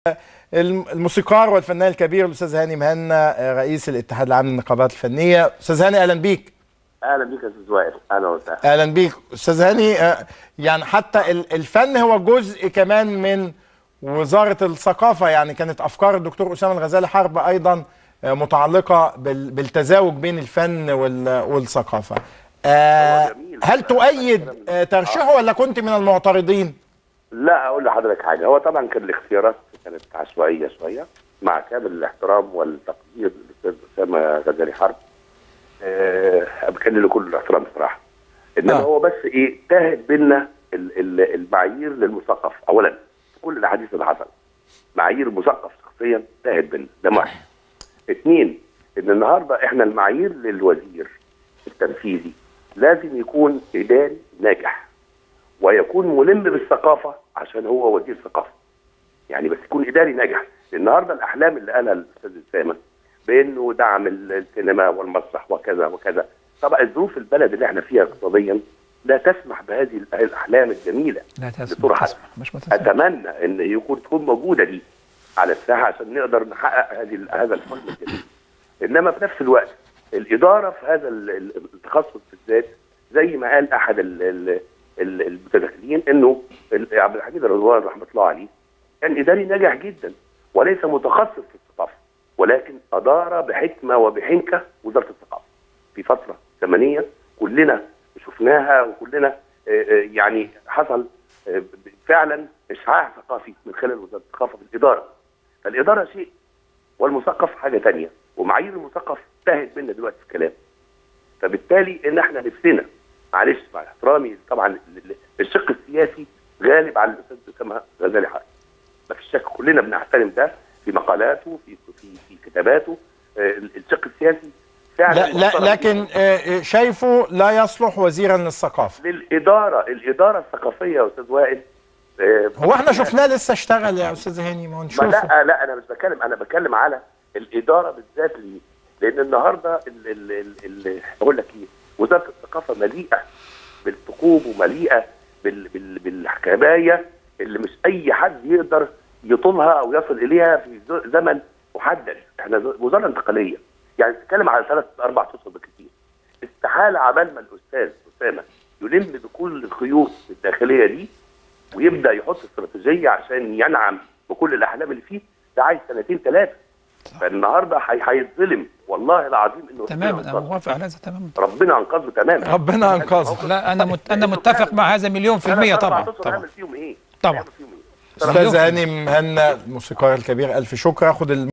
الموسيقار والفنان الكبير الاستاذ هاني مهنا رئيس الاتحاد العام للنقابات الفنيه استاذ هاني اهلا بيك اهلا بيك يا استاذ وائل اهلا وسهلا اهلا بيك استاذ هاني يعني حتى الفن هو جزء كمان من وزاره الثقافه يعني كانت افكار الدكتور اسامه الغزالي حرب ايضا متعلقه بالتزاوج بين الفن والثقافه هل تؤيد ترشيحه ولا كنت من المعترضين لا اقول لحضرتك حاجه هو طبعا كان الاختيارات كانت عشوائيه شويه مع كامل الاحترام والتقدير للاستاذ اسامه غزالي حرب أه كان له كل الاحترام بصراحه انما آه. هو بس ايه تاهت بينا المعايير للمثقف اولا في كل الاحاديث اللي حصلت معايير المثقف شخصيا تاهت بينا ده واحد اثنين ان النهارده احنا المعايير للوزير التنفيذي لازم يكون اداري ناجح ويكون ملم بالثقافه عشان هو وزير ثقافه. يعني بس يكون اداري ناجح، النهارده الاحلام اللي قالها الاستاذ اسامه بانه دعم السينما والمسرح وكذا وكذا، طبعا الظروف البلد اللي احنا فيها اقتصاديا لا تسمح بهذه الاحلام الجميله لا تسمح, تسمح. مش متسمح. اتمنى ان يكون تكون موجوده دي على الساحه عشان نقدر نحقق هذه هذا الحلم الجميل. انما في نفس الوقت الاداره في هذا التخصص بالذات زي ما قال احد ال المتداخلين انه عبد الحميد رضوان رحمه الله عليه كان اداري ناجح جدا وليس متخصص في الثقافه ولكن ادار بحكمه وبحنكه وزاره الثقافه في فتره زمنيه كلنا شفناها وكلنا يعني حصل فعلا اشعاع ثقافي من خلال وزاره الثقافه بالاداره فالاداره شيء والمثقف حاجه ثانيه ومعايير المثقف انتهت منا دلوقتي في الكلام فبالتالي ان احنا نفسنا معلش مع احترامي طبعا الشق السياسي غالب على الاستاذ اسامه غزالي حرب ما فيش شك كلنا بنحترم ده في مقالاته في في في كتاباته الشق السياسي فعلا لا, لا لكن شايفه لا يصلح وزيرا للثقافه للاداره الاداره الثقافيه يا استاذ وائل هو احنا شفناه لسه اشتغل يا استاذ هاني ما هو نشوفه لا لا انا مش بتكلم انا بتكلم على الاداره بالذات ليه لان النهارده اقول لك ايه وزاره الثقافه مليئه بالثقوب ومليئه بال بال بالحكايه اللي مش اي حد يقدر يطولها او يصل اليها في زمن محدد احنا وزاره انتقاليه يعني بتتكلم على ثلاث اربع اشهر بالكثير استحاله عبال ما الاستاذ اسامه يلم بكل الخيوط الداخليه دي ويبدا يحط استراتيجيه عشان ينعم بكل الاحلام اللي فيه ده عايز سنتين ثلاثه فالنهارده هيتظلم والله العظيم انه تماما انا موافق على هذا تماما ربنا انقذه تماما ربنا انقذه لا انا مت... انا متفق مع هذا مليون في المية طبعا طبعا فيهم ايه؟ طبعا استاذ هاني مهنا الموسيقار الكبير الف شكر اخد